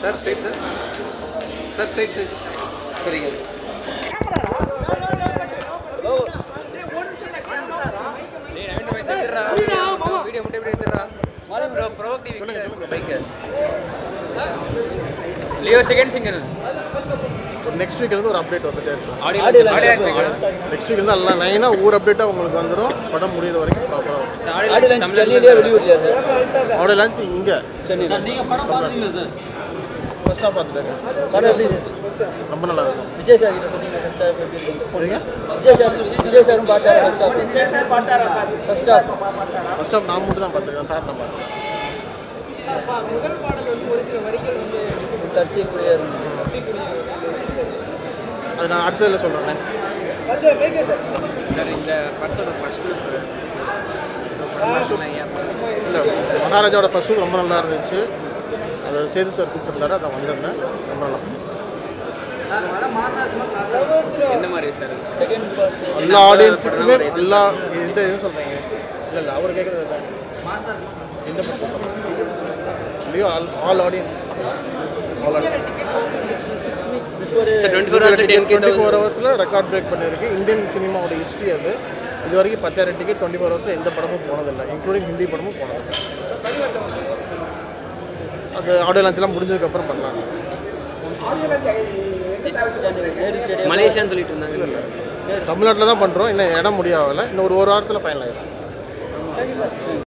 sir straight sir sir straight sir சரிங்க video மட்டும் எப்படி எடுத்துறா ப்ரோ ப்ரோ டிவி பைக்கு Leo second single next week வந்து ஒரு அப்டேட் வந்துட்டே இருக்கும் ஆடியோ ஆடியோ நெக்ஸ்ட் வீக் வந்து எல்லாம் லைனாக ஒவ்வொரு அப்டேட்டாக உங்களுக்கு வந்துடும் படம் முடியிற வரைக்கும் ப்ராப்பராக வரும் ஆடியோ தமிழ்லேயே வெளியூர்லையா சார் அவரோட லஞ்ச் இங்கே நீங்கள் படம் பார்த்தீங்களா சார் ஃபஸ்ட்டாக பார்த்துட்டேங்க படம் எப்படி ரொம்ப நல்லா இருக்கும் விஜய் சார் கிட்ட சொன்னீங்க ஃபர்ஸ்ட் ஹாஃப் எப்படி இருக்கு சரிங்க விஜய் சார் விஜய் சாரும் பார்த்தாரு first half first half first half நான் மட்டும் தான் பார்த்துருக்கேன் சார் நான் பார்த்தேன் சர்ச்சைக்குரிய இருந்தது அது நான் அடுத்ததில் சொல்கிறேன் சார் இந்த படத்தோட ஃபர்ஸ்ட் லுக் இல்லை மகாராஜாவோட ஃபர்ஸ்ட் லுக் ரொம்ப நல்லா இருந்துச்சு அதை சேது சார் கூப்பிட்டுருந்தாரு அதை வந்திருந்தேன் ரொம்ப நல்லா எந்த மாதிரி சார் செகண்ட் பார்ட் எல்லா ஆடியன்ஸுக்குமே எல்லா இந்த இது சொல்கிறீங்க இல்லை இல்லை அவர் கேட்குறது தான் எந்த படத்தை சொல்கிறீங்க இல்லையோ all all audience all audience before sir twenty four hours ten twenty four ஹவர்ஸில் ரெக்கார்ட் பிரேக் பண்ணியிருக்கு இந்தியன் சினிமாவோட ஹிஸ்ட்ரி அது இது வரைக்கும் பத்தாயிரம் டிக்கெட் டுவெண்ட்டி ஃபோர் ஹவர்ஸில் எந்த படமும் போனதில்லை இன்க்ளூடிங் ஹிந்தி படமும் போனதில்லை அது ஆடியோ லான்ச்லாம் முடிஞ்சதுக்கப்புறம் பண்ணலாம் நேரு ஸ்டேடியம் மலேசியான்னு சொல்லிட்டு இருந்தாங்க தமிழ்நாட்டில் தான் பண்ணுறோம் இன்னும் இடம் முடியாவில் இன்னும் ஒரு ஒரு வாரத்தில் ஃபைனல் ஆகிடும்